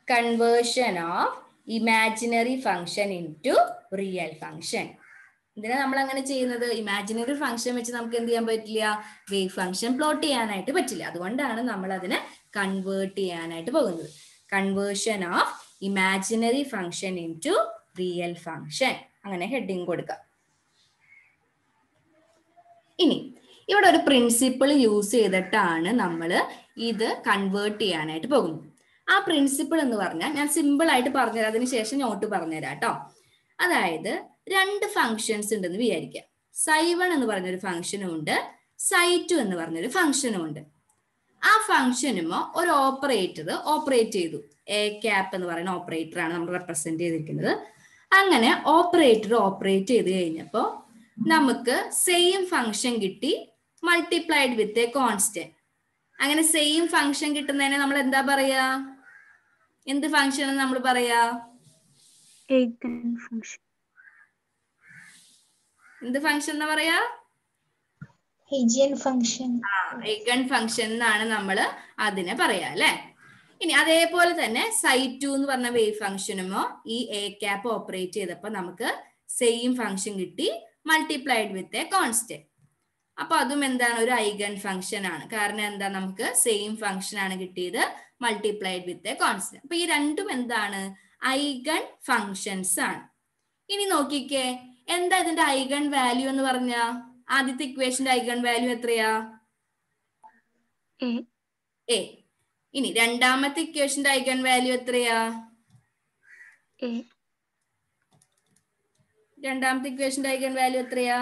Conversion of imaginary function into real function എന്തിനാ നമ്മൾ അങ്ങനെ ചെയ്യുന്നത് ഇമാജിനറി ഫംഗ്ഷൻ വെച്ച് നമുക്ക് എന്ത് ചെയ്യാൻ പറ്റില്ല വേവ് ഫംഗ്ഷൻ പ്ലോട്ട് ചെയ്യാനായിട്ട് പറ്റില്ല അതുകൊണ്ടാണ് നമ്മൾ അതിനെ കൺവേർട്ട് ചെയ്യാനായിട്ട് പോകുന്നത് conversion of imaginary function into real function അങ്ങനെ ഹെഡിങ് കൊടുക്കാം ഇനി ഇവിടെ ഒരു പ്രിൻസിപ്പിൾ യൂസ് ചെയ്തിട്ടാണ് നമ്മൾ ഇത് കൺവേർട്ട് ചെയ്യാനായിട്ട് പോകുന്നത് ആ പ്രിൻസിപ്പിൾ എന്ന് പറഞ്ഞാൽ ഞാൻ സിമ്പിൾ ആയിട്ട് പറഞ്ഞുതരാം അതിന് ശേഷം നോട്ട് പറഞ്ഞുതരാം കേട്ടോ അതായത് രണ്ട് ഫങ്ഷൻസ് ഉണ്ടെന്ന് വിചാരിക്കാം സൈ വൺ എന്ന് പറഞ്ഞൊരു ഫംഗ്ഷനും ഉണ്ട് സൈ ടു എന്ന് പറഞ്ഞൊരു ഫംഗ്ഷനും ഉണ്ട് ആ ഫംഗ്ഷനുമോ ഒരു ഓപ്പറേറ്റർ ഓപ്പറേറ്റ് ചെയ്തു എ ക്യാപ്പ് എന്ന് പറയുന്ന ഓപ്പറേറ്റർ ആണ് നമ്മൾ റെപ്രസെന്റ് ചെയ്തിരിക്കുന്നത് അങ്ങനെ ഓപ്പറേറ്റർ ഓപ്പറേറ്റ് ചെയ്ത് കഴിഞ്ഞപ്പോൾ നമുക്ക് സെയിം ഫംഗ്ഷൻ കിട്ടി മൾട്ടിപ്ലൈഡ് വിത്ത് എ കോൺസ്റ്റന്റ് അങ്ങനെ സെയിം ഫംഗ്ഷൻ കിട്ടുന്നതിനെ നമ്മൾ എന്താ പറയാ എന്ത് ഫംഗ്ഷൻ നമ്മൾ പറയാ eigen function എന്ത് ഫംഗ്ഷൻ എന്നാ പറയാ Hagian function. എഗൺ ഫംഗ്ഷൻ എന്നാണ് നമ്മൾ അതിനെ പറയാ അല്ലെ ഇനി അതേപോലെ തന്നെ സൈ ടു എന്ന് പറഞ്ഞ വേവ് ഫംഗ്ഷനുമോ ഈ എ ക്യാപ്പ് ഓപ്പറേറ്റ് ചെയ്തപ്പോൾ നമുക്ക് സെയിം ഫംഗ്ഷൻ കിട്ടി മൾട്ടിപ്ലൈഡ് വിത്ത് എ കോൺസ്റ്റന്റ് അപ്പൊ അതും എന്താണ് ഒരു ഐഗൺ ഫംഗ്ഷൻ ആണ് കാരണം എന്താ നമുക്ക് സെയിം ഫംഗ്ഷൻ ആണ് കിട്ടിയത് മൾട്ടിപ്ലൈഡ് വിത്ത് എ കോൺസ്റ്റന്റ് അപ്പൊ ഈ രണ്ടും എന്താണ് ഐഗൺ ഫങ്ഷൻസ് ആണ് ഇനി നോക്കിക്കേ എന്താ ഇതിന്റെ ഐഗൺ വാല്യൂ എന്ന് പറഞ്ഞ ആദ്യത്തെ ഇക്വേഷന്റെ ഐഗൺ വാല്യൂ എത്രയാ a എ ഇനി രണ്ടാമത്തെ ഇക്വേഷന്റെ ഐഗൺ വാല്യൂ എത്രയാ a രണ്ടാമത്തെ ഇക്വേഷന്റെ ഐഗൺ വാല്യൂ എത്രയാ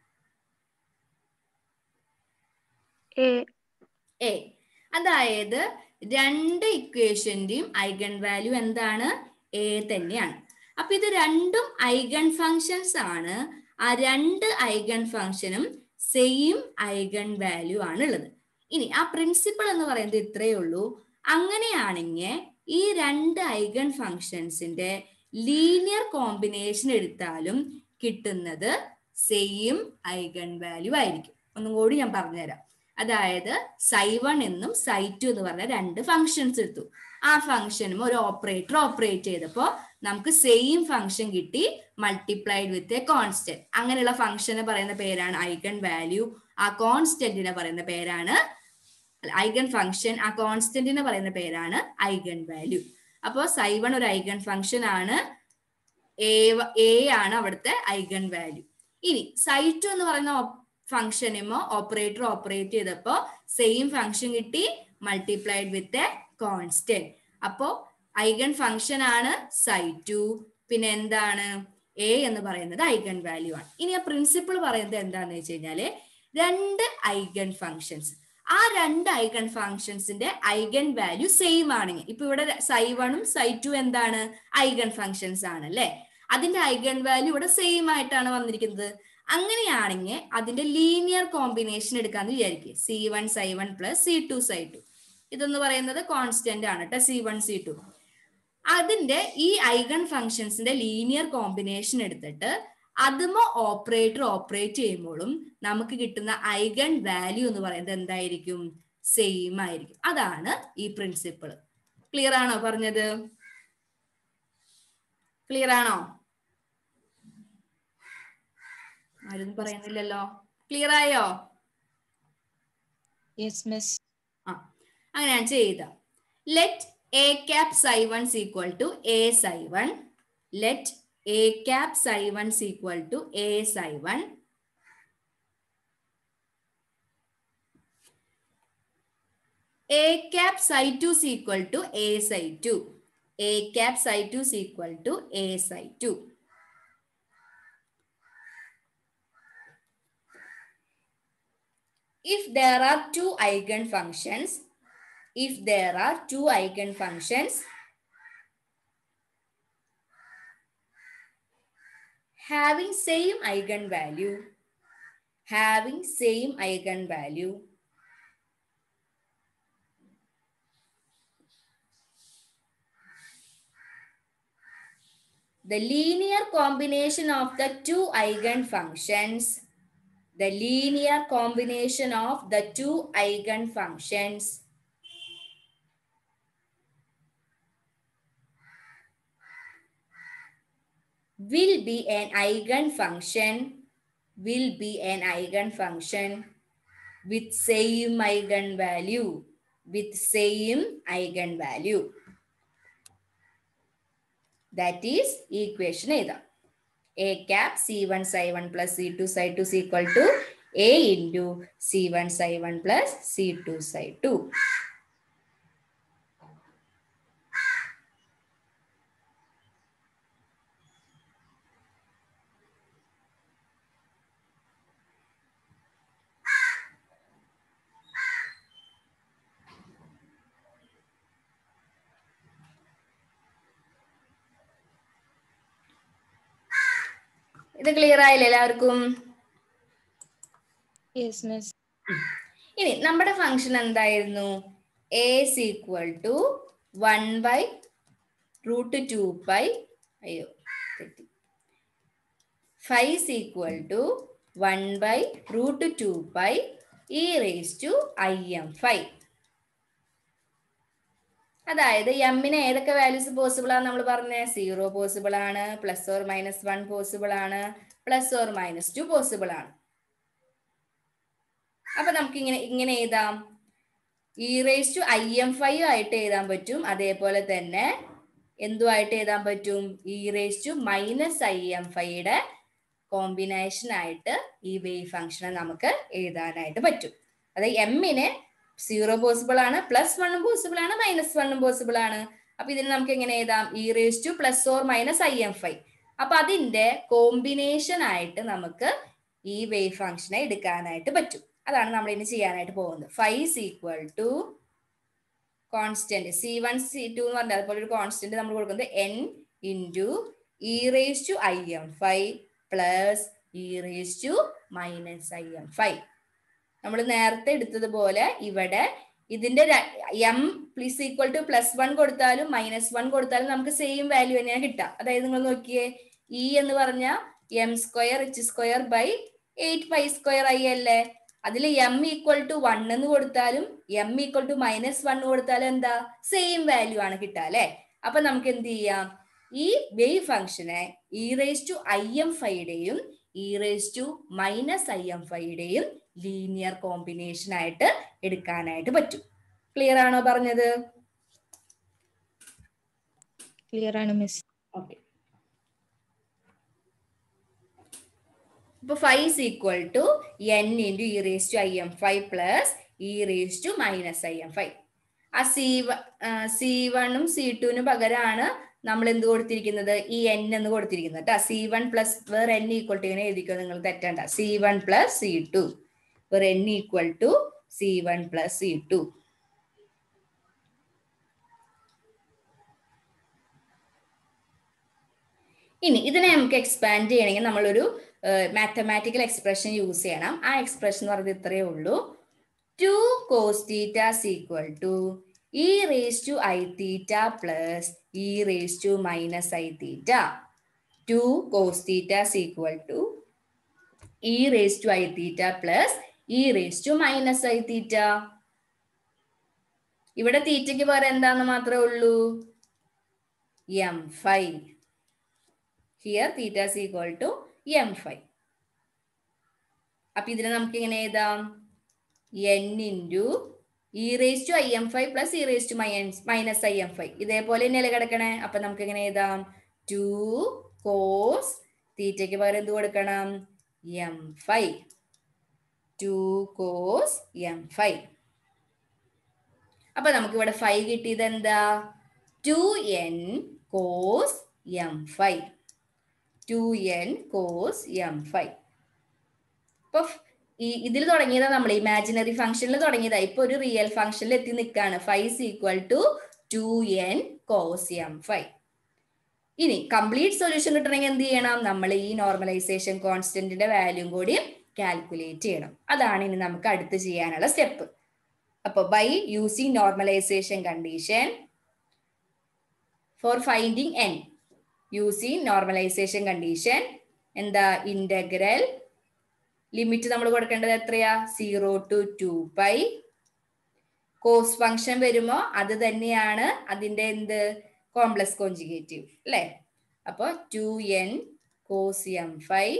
a എ അതായത് രണ്ട് ഇക്വേഷന്റെയും ഐഗൺ വാല്യൂ എന്താണ് എ തന്നെയാണ് അപ്പൊ ഇത് രണ്ടും ഐഗൺ ഫങ്ഷൻസ് ആണ് ആ രണ്ട് ഐഗൺ ഫങ്ഷനും സെയിം ഐഗൺ വാല്യൂ ആണ് ഉള്ളത് ഇനി ആ പ്രിൻസിപ്പിൾ എന്ന് പറയുന്നത് ഇത്രയേ ഉള്ളൂ അങ്ങനെയാണെങ്കിൽ ഈ രണ്ട് ഐഗൺ ഫങ്ഷൻസിന്റെ ലീനിയർ കോമ്പിനേഷൻ എടുത്താലും കിട്ടുന്നത് സെയിം ഐഗൺ വാല്യൂ ആയിരിക്കും ഒന്നും കൂടി ഞാൻ പറഞ്ഞുതരാം അതായത് സൈ വൺ എന്നും സൈ ടു എന്ന് പറഞ്ഞ രണ്ട് ഫങ്ഷൻസ് എടുത്തു ആ ഫംഗ്ഷനും ഒരു ഓപ്പറേറ്റർ ഓപ്പറേറ്റ് ചെയ്തപ്പോൾ നമുക്ക് സെയിം ഫംഗ്ഷൻ കിട്ടി മൾട്ടിപ്ലൈഡ് വിത്ത് എ കോൺസ്റ്റന്റ് അങ്ങനെയുള്ള ഫംഗ്ഷനെ പറയുന്ന പേരാണ് ഐഗൺ വാല്യൂ ആ കോൺസ്റ്റന്റിനെ പറയുന്ന പേരാണ് ഐഗൺ ഫംഗ്ഷൻ ആ കോൺസ്റ്റന്റിനെ പറയുന്ന പേരാണ് ഐഗൺ വാല്യൂ അപ്പോൾ സൈ വൺ ഒരു ഐഗൺ ഫംഗ്ഷൻ ആണ് എ എ ആണ് അവിടുത്തെ ഐഗൺ വാല്യൂ ഇനി സൈ ടു എന്ന് പറയുന്ന ഫംഗ്ഷനുമോ ഓപ്പറേറ്റർ ഓപ്പറേറ്റ് ചെയ്തപ്പോ സെയിം ഫംഗ്ഷൻ കിട്ടി മൾട്ടിപ്ലൈഡ് വിത്ത് എ കോൺസ്റ്റന്റ് അപ്പോ ഐഗൺ ഫംഗ്ഷൻ ആണ് സൈ ടു പിന്നെ എന്താണ് എ എന്ന് പറയുന്നത് ഐഗൺ വാല്യൂ ആണ് ഇനി ആ പ്രിൻസിപ്പിൾ പറയുന്നത് എന്താണെന്ന് വെച്ച് കഴിഞ്ഞാല് രണ്ട് ഐഗൺ ഫങ്ഷൻസ് ആ രണ്ട് ഐഗൺ ഫങ്ഷൻസിന്റെ ഐഗൺ വാല്യൂ സെയിം ആണെങ്കിൽ ഇപ്പൊ ഇവിടെ സൈ വണ്ണും സൈ ടു എന്താണ് ഐഗൺ ഫങ്ഷൻസ് ആണ് അല്ലെ അതിന്റെ ഐഗൺ വാല്യൂ ഇവിടെ സെയിം ആയിട്ടാണ് വന്നിരിക്കുന്നത് അങ്ങനെയാണെങ്കിൽ അതിന്റെ ലീനിയർ കോമ്പിനേഷൻ എടുക്കാന്ന് വിചാരിക്കുക C one psi one plus C two psi two ഇതെന്ന് പറയുന്നത് കോൺസ്റ്റന്റ് ആണ് കേട്ടോ സി വൺ സി ടു അതിന്റെ ഈ ഐഗൺ ഫങ്ഷൻസിന്റെ ലീനിയർ കോമ്പിനേഷൻ എടുത്തിട്ട് അതുമോ ഓപ്പറേറ്റർ ഓപ്പറേറ്റ് ചെയ്യുമ്പോഴും നമുക്ക് കിട്ടുന്ന ഐഗൺ വാല്യൂ എന്ന് പറയുന്നത് എന്തായിരിക്കും സെയിം ആയിരിക്കും അതാണ് ഈ പ്രിൻസിപ്പിൾ ക്ലിയർ ആണോ പറഞ്ഞത് ക്ലിയർ ആണോ ആരും പറയുന്നില്ലല്ലോ ക്ലിയർ ആയോ Yes, miss. ആ അങ്ങനെ ഞാൻ ചെയ്ത let A cap psi one equal to A psi one let A cap psi one equal to A psi one A cap psi two equal to A psi two A cap psi two equal to A psi two if there are two eigenfunctions, if there are two eigenfunctions, having same eigenvalue, having same eigenvalue, the linear combination of the two eigenfunctions the linear combination of the two eigenfunctions will be an eigen function will be an eigen function with same eigenvalue with same eigenvalue that is equation എഴുതാം a cap c1 psi1 plus c2 psi2 is equal to a into c1 psi1 plus c2 psi2 ഇത് clear ആയില്ലേ എല്ലാവർക്കും yes miss ഇനി നമ്മുടെ function എന്തായിരുന്നു A is equal to one by root two pi അയ്യോ തെറ്റി phi is equal to one by root two pi E raise to I M phi അതായത് എമ്മിന് ഏതൊക്കെ വാല്യൂസ് പോസിബിൾ ആണ് നമ്മൾ പറഞ്ഞത് സീറോ പോസിബിൾ ആണ് plus or minus one possible ആണ് plus or minus two possible ആണ് അപ്പൊ നമുക്ക് ഇങ്ങനെ ഇങ്ങനെ എഴുതാം E raise to I M phi ആയിട്ട് എഴുതാൻ പറ്റും അതേപോലെ തന്നെ എന്തുമായിട്ട് എഴുതാൻ പറ്റും E raise to minus I M ഫൈയുടെ കോമ്പിനേഷൻ ആയിട്ട് ഈ വേവ് ഫംഗ്ഷനെ നമുക്ക് എഴുതാനായിട്ട് പറ്റും അതായത് എമ്മിന് സീറോ പോസിബിൾ ആണ് പ്ലസ് വണ്ണും പോസിബിൾ ആണ് മൈനസ് വണ്ണും പോസിബിൾ ആണ് അപ്പൊ ഇതിന് നമുക്ക് എങ്ങനെ എഴുതാം E raise to plus or minus I M phi അപ്പൊ അതിന്റെ കോമ്പിനേഷൻ ആയിട്ട് നമുക്ക് ഈ വേവ് ഫംഗ്ഷനെ എടുക്കാനായിട്ട് പറ്റും അതാണ് നമ്മൾ ഇനി ചെയ്യാനായിട്ട് പോകുന്നത് phi is equal to constant C one C two എന്ന് പറഞ്ഞാൽ അതുപോലെ ഒരു കോൺസ്റ്റന്റ് നമ്മൾ കൊടുക്കുന്നത് N into E raise to I M phi plus E raise to minus I M phi നമ്മൾ നേരത്തെ എടുത്തതുപോലെ ഇവിടെ ഇതിന്റെ M plus equal to plus one കൊടുത്താലും മൈനസ് വൺ കൊടുത്താലും നമുക്ക് സെയിം വാല്യൂ തന്നെയാണ് കിട്ടുക അതായത് നിങ്ങൾ നോക്കിയേ ഇ എന്ന് പറഞ്ഞ M square H square by eight pi square I അല്ലേ അതിൽ എം ഈക്വൽ ടു വൺ എന്ന് കൊടുത്താലും M equal to minus one കൊടുത്താലും എന്താ സെയിം വാല്യൂ ആണ് കിട്ടുക അല്ലെ അപ്പൊ നമുക്ക് എന്ത് ചെയ്യാം ഈ വേവ് ഫംഗ്ഷനെ E raise to I M ഫൈയുടെയും E raise to minus I M ഫൈയുടെയും ലീനിയർ കോമ്പിനേഷൻ ആയിട്ട് എടുക്കാനായിട്ട് പറ്റും ക്ലിയർ ആണോ പറഞ്ഞത് ക്ലിയർ ആണ് മിസ് ഓക്കെ ഇപ്പൊ phi is equal to N into E raise to I M phi plus E raise to minus I M phi ആ C C വണ്ണും സി ടുവിനും പകരമാണ് നമ്മൾ എന്ത് കൊടുത്തിരിക്കുന്നത് ഈ എൻ എന്ന് കൊടുത്തിരിക്കുന്നത് കേട്ടോ സി വൺ പ്ലസ് വേറെ എൻ ഈക്വൽ ടു ഇങ്ങനെ എഴുതിക്കോ നിങ്ങൾ തെറ്റണ്ട C one plus C two വേറെ N equal to C one plus C two ഇനി ഇതിനെ നമുക്ക് എക്സ്പാൻഡ് ചെയ്യണമെങ്കിൽ നമ്മളൊരു മാത്തമാറ്റിക്കൽ എക്സ്പ്രഷൻ യൂസ് ചെയ്യണം ആ എക്സ്പ്രഷൻ എന്ന് പറയുന്നത് ഇത്രയേ ഉള്ളൂ two cos theta equal to E raise to I theta plus E raise to minus I theta two cos theta equal to E raise to I theta plus E raise to minus I theta ഇവിടെ തീറ്റയ്ക്ക് പകരം എന്താന്ന് മാത്രമേ ഉള്ളൂ M phi here theta is equal to M phi അപ്പൊ ഇതിനെ നമുക്ക് എങ്ങനെ എഴുതാം N into E raise to I M phi plus E raise to minus minus I M phi ഇതേപോലെ തന്നെയല്ലേ കിടക്കണേ അപ്പൊ നമുക്ക് എങ്ങനെ എഴുതാം ടു കോസ് തീറ്റയ്ക്ക് പകരം എന്ത് കൊടുക്കണം M phi two cos M phi അപ്പൊ നമുക്ക് ഇവിടെ ഫൈവ് കിട്ടിയത് എന്താ two N cos M phi two N cos M phi ഇപ്പൊ ഈ ഇതിൽ തുടങ്ങിയതാ നമ്മൾ ഇമാജിനറി ഫംഗ്ഷനിൽ തുടങ്ങിയതാ ഇപ്പൊ ഒരു റിയൽ ഫംഗ്ഷനിൽ എത്തി നിൽക്കുകയാണ് phi equal to two N cos M phi ഇനി കംപ്ലീറ്റ് സൊല്യൂഷൻ കിട്ടണമെങ്കിൽ എന്ത് ചെയ്യണം നമ്മൾ ഈ നോർമലൈസേഷൻ കോൺസ്റ്റന്റിന്റെ വാല്യൂം കൂടി കാൽക്കുലേറ്റ് ചെയ്യണം അതാണ് ഇനി നമുക്ക് അടുത്ത് ചെയ്യാനുള്ള സ്റ്റെപ്പ് അപ്പൊ by using normalization condition for finding N using normalization condition എന്താ ഇന്റഗ്രൽ ലിമിറ്റ് നമ്മൾ കൊടുക്കേണ്ടത് എത്രയാ zero to two pi cos function വരുമോ അത് തന്നെയാണ് അതിന്റെ എന്ത് കോംപ്ലക്സ് കോഞ്ചുഗേറ്റീവ് അല്ലേ അപ്പൊ two N cos M phi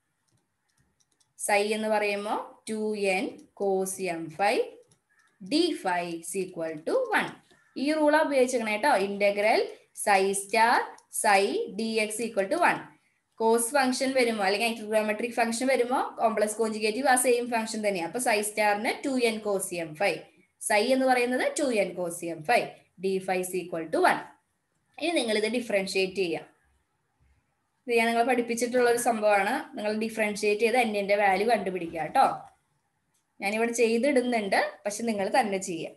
psi എന്ന് പറയുമ്പോൾ two N cos M phi D phi equal to one ഈ റൂളാ ഉപയോഗിച്ചേക്കണേ കേട്ടോ integral psi star psi D X equal to one cos function വരുമ്പോൾ അല്ലെങ്കിൽ ട്രിഗോമെട്രിക് ഫംഗ്ഷൻ വരുമ്പോൾ കോംപ്ലക്സ് കോഞ്ചുഗേറ്റീവ് ആ സെയിം ഫംഗ്ഷൻ തന്നെയാണ് അപ്പൊ സൈ സ്റ്റാറിന് two N cos M phi psi എന്ന് പറയുന്നത് two N cos M phi D phi equal to one ഇനി നിങ്ങൾ ഇത് ഡിഫറൻഷിയേറ്റ് ചെയ്യാം ഇത് ഞാൻ നിങ്ങൾ പഠിപ്പിച്ചിട്ടുള്ള ഒരു സംഭവമാണ് നിങ്ങൾ ഡിഫറൻഷിയേറ്റ് ചെയ്ത് എന്നിന്റെ വാല്യൂ കണ്ടുപിടിക്കുക കേട്ടോ ഞാനിവിടെ ചെയ്തിടുന്നുണ്ട് പക്ഷെ നിങ്ങൾ തന്നെ ചെയ്യാം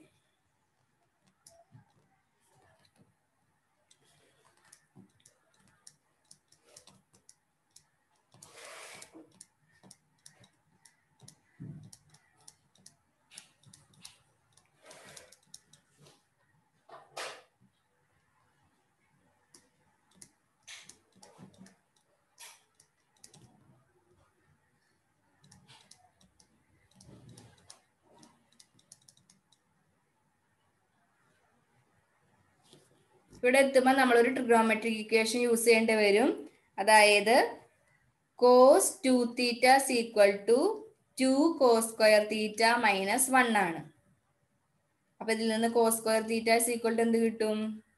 ഇവിടെ എത്തുമ്പോൾ നമ്മളൊരു ട്രിഗ്നോമെട്രിക് ഇക്വേഷൻ യൂസ് ചെയ്യേണ്ടി വരും അതായത് cos two theta equal to two cos square theta minus one ആണ് അപ്പൊ ഇതിൽ നിന്ന് cos square theta equal to എന്ത് കിട്ടും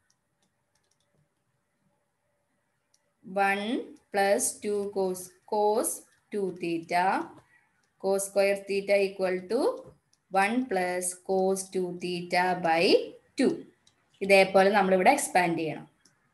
one plus two cos cos two theta cos square theta equal to one plus cos two theta by two ഇതേപോലെ നമ്മളിവിടെ expand ചെയ്യണം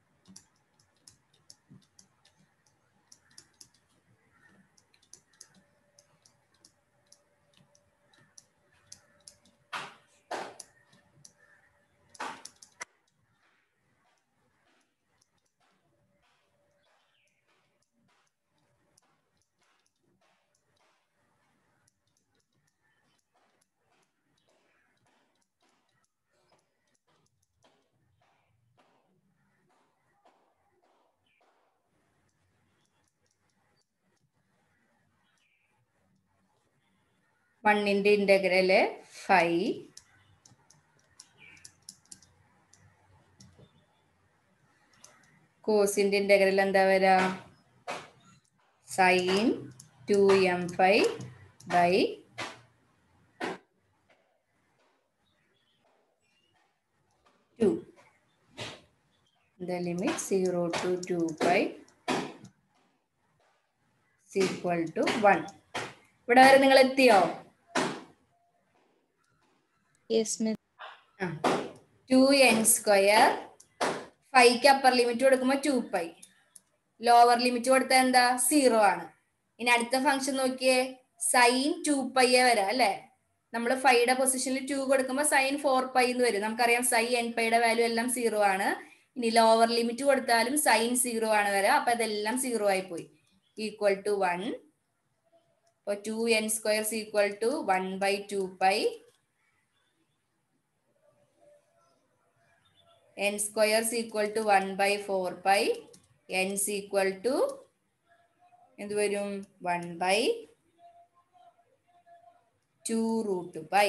വണ്ണിന്റെ ഇന്റഗ്രല് ഫൈവ് കോസിന്റെ ഇന്റഗ്രൽ എന്താ വരാ sine two M phi by two the limit 0 to 2 pi is equal to 1 ഇവിടെ വരെ നിങ്ങൾ എത്തിയോ Yes, miss. Two N square ഫൈക്ക് അപ്പർ ലിമിറ്റ് കൊടുക്കുമ്പോൾ ടു പൈ ലോവർ ലിമിറ്റ് കൊടുത്താൽ എന്താ സീറോ ആണ് ഇനി അടുത്ത ഫംഗ്ഷൻ നോക്കിയേ സൈൻ ടു പൈയെ വരാം അല്ലെ നമ്മൾ ഫൈയുടെ പൊസിഷനിൽ ടു കൊടുക്കുമ്പോൾ സൈൻ ഫോർ പൈ എന്ന് വരും നമുക്കറിയാം സൈ എൻ പൈയുടെ വാല്യൂ എല്ലാം സീറോ ആണ് ഇനി ലോവർ ലിമിറ്റ് കൊടുത്താലും സൈൻ സീറോ ആണ് വരാം അപ്പൊ ഇതെല്ലാം സീറോ ആയി പോയി ഈക്വൽ ടു വൺ അപ്പൊ two N square equal to one by two pi n square is equal to 1 by 4 pi n is equal to എന്ത് വരും 1 by 2 root pi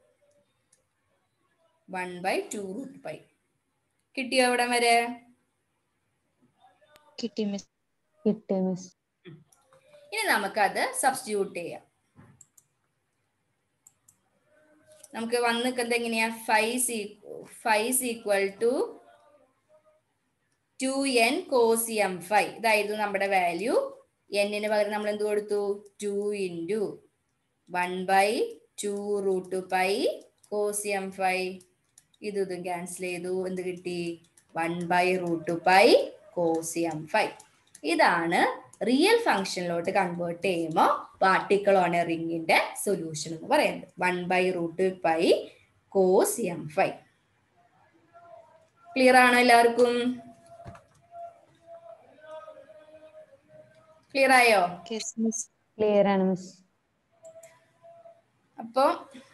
1 by 2 root pi കിട്ടിയോ ഇവിടെ വരെ Kitty, miss. കിട്ടി miss ഇനി നമുക്കത് substitute ചെയ്യാം നമുക്ക് വന്ന് നിൽക്കുന്നത് എങ്ങനെയാ phi phi equal to two N cos M phi ഇതായിരുന്നു നമ്മുടെ വാല്യൂ എന്നിന് പകരം നമ്മൾ എന്ത് കൊടുത്തു two into one by two root pi cos M phi ഇത് ഇതും ക്യാൻസൽ ചെയ്തു എന്ത് കിട്ടി one by root pi cos M phi ഇതാണ് റിയൽ ഫംഗ്ഷനിലോട്ട് കൺവേർട്ട് ചെയ്യുമ്പോൾ പാർട്ടിക്കിൾ ഓൺ എ റിങ്ങിന്റെ സൊല്യൂഷൻ എന്ന് പറയുന്നത് one by root pi cos M phi clear ആണോ എല്ലാവർക്കും ക്ലിയർ ആയോ Yes, miss. ക്ലിയർ ആണ് മിസ് അപ്പോൾ